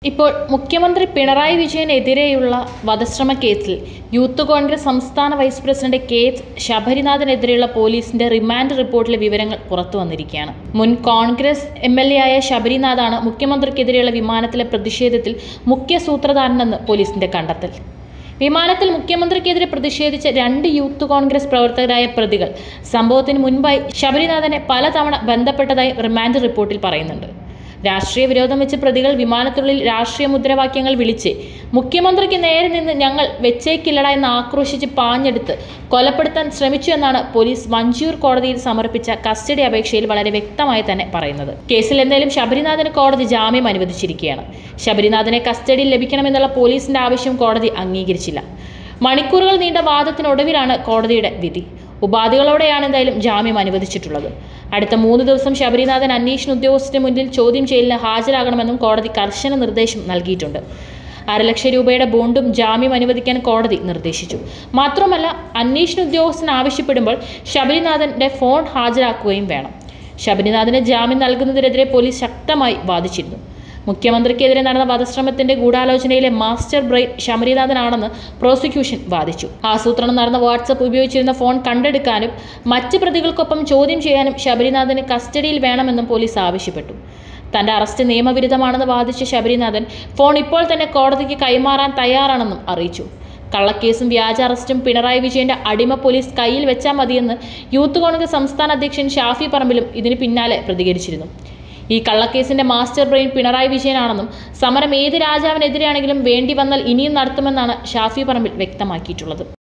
ഇപ്പോൾ മുഖ്യമന്ത്രി പിണറായി വിജയനെതിരെയുള്ള വധശ്രമ കേസിൽ യൂത്ത് കോൺഗ്രസ് സംസ്ഥാന വൈസ് പ്രസിഡന്റ് കെ എച്ച് ശബരിനാഥനെതിരെയുള്ള പോലീസിന്റെ റിമാൻഡ് റിപ്പോർട്ടിലെ വിവരങ്ങൾ പുറത്തു വന്നിരിക്കുകയാണ് മുൻ കോൺഗ്രസ് എം എൽ എ ആയ ശബരിനാഥാണ് മുഖ്യമന്ത്രിക്കെതിരെയുള്ള വിമാനത്തിലെ പ്രതിഷേധത്തിൽ മുഖ്യ സൂത്രധാരനെന്ന് പോലീസിന്റെ കണ്ടെത്തൽ വിമാനത്തിൽ മുഖ്യമന്ത്രിക്കെതിരെ പ്രതിഷേധിച്ച രണ്ട് യൂത്ത് കോൺഗ്രസ് പ്രവർത്തകരായ പ്രതികൾ സംഭവത്തിന് മുൻപായി ശബരിനാഥനെ പലതവണ ബന്ധപ്പെട്ടതായി റിമാൻഡ് റിപ്പോർട്ടിൽ പറയുന്നുണ്ട് രാഷ്ട്രീയ വിരോധം വെച്ച് പ്രതികൾ വിമാനത്തിനുള്ളിൽ രാഷ്ട്രീയ മുദ്രാവാക്യങ്ങൾ വിളിച്ച് മുഖ്യമന്ത്രിക്ക് നേരെ നിന്ന് ഞങ്ങൾ വെച്ചേക്കില്ലട എന്ന് ആക്രോശിച്ച് പാഞ്ഞെടുത്ത് കൊലപ്പെടുത്താൻ ശ്രമിച്ചു എന്നാണ് പോലീസ് വഞ്ചിയൂർ കോടതിയിൽ സമർപ്പിച്ച കസ്റ്റഡി അപേക്ഷയിൽ വളരെ വ്യക്തമായി തന്നെ പറയുന്നത് കേസിൽ എന്തായാലും ശബരിനാഥന് കോടതി ജാമ്യം അനുവദിച്ചിരിക്കുകയാണ് ശബരിനാഥനെ കസ്റ്റഡിയിൽ ലഭിക്കണമെന്നുള്ള പോലീസിന്റെ ആവശ്യം കോടതി അംഗീകരിച്ചില്ല മണിക്കൂറുകൾ നീണ്ട വാദത്തിനൊടുവിലാണ് കോടതിയുടെ വിധി ഉപാധികളോടെയാണ് എന്തായാലും ജാമ്യം അനുവദിച്ചിട്ടുള്ളത് അടുത്ത മൂന്ന് ദിവസം ശബരിനാഥൻ അന്വേഷണ ഉദ്യോഗസ്ഥരുടെ മുന്നിൽ ചോദ്യം ചെയ്യലിന് ഹാജരാകണമെന്നും കോടതി കർശന നിർദ്ദേശം നൽകിയിട്ടുണ്ട് അരലക്ഷം രൂപയുടെ ബോണ്ടും ജാമ്യം അനുവദിക്കാൻ കോടതി നിർദ്ദേശിച്ചു മാത്രമല്ല അന്വേഷണ ഉദ്യോഗസ്ഥൻ ആവശ്യപ്പെടുമ്പോൾ ശബരിനാഥന്റെ ഫോൺ ഹാജരാക്കുകയും വേണം ശബരിനാഥന് ജാമ്യം നൽകുന്നതിനെതിരെ പോലീസ് ശക്തമായി വാദിച്ചിരുന്നു മുഖ്യമന്ത്രിക്കെതിരെ നടന്ന വധശ്രമത്തിന്റെ ഗൂഢാലോചനയിലെ മാസ്റ്റർ ബ്രെയിൻ ശബരിനാഥനാണെന്ന് പ്രോസിക്യൂഷൻ വാദിച്ചു ആസൂത്രണം നടന്ന വാട്സപ്പ് ഉപയോഗിച്ചിരുന്ന ഫോൺ കണ്ടെടുക്കാനും മറ്റ് പ്രതികൾക്കൊപ്പം ചോദ്യം ചെയ്യാനും ശബരിനാഥന് കസ്റ്റഡിയിൽ വേണമെന്നും പോലീസ് ആവശ്യപ്പെട്ടു തന്റെ അറസ്റ്റ് നിയമവിരുദ്ധമാണെന്ന് വാദിച്ച ശബരിനാഥൻ ഫോൺ ഇപ്പോൾ തന്നെ കോടതിക്ക് കൈമാറാൻ തയ്യാറാണെന്നും അറിയിച്ചു കള്ളക്കേസും വ്യാജ അറസ്റ്റും പിണറായി വിജയന്റെ അടിമ പോലീസ് കയ്യിൽ വെച്ചാൽ മതിയെന്ന് യൂത്ത് കോൺഗ്രസ് സംസ്ഥാന അധ്യക്ഷൻ ഷാഫി പറമ്പിലും ഇതിന് പിന്നാലെ പ്രതികരിച്ചിരുന്നു ഈ കള്ളക്കേസിന്റെ മാസ്റ്റർ ബ്രെയിൻ പിണറായി വിജയനാണെന്നും സമരം ഏത് രാജാവിനെതിരെയാണെങ്കിലും വേണ്ടി വന്നാൽ ഇനിയും നടത്തുമെന്നാണ് ഷാഫി പറമ്പിൽ വ്യക്തമാക്കിയിട്ടുള്ളത്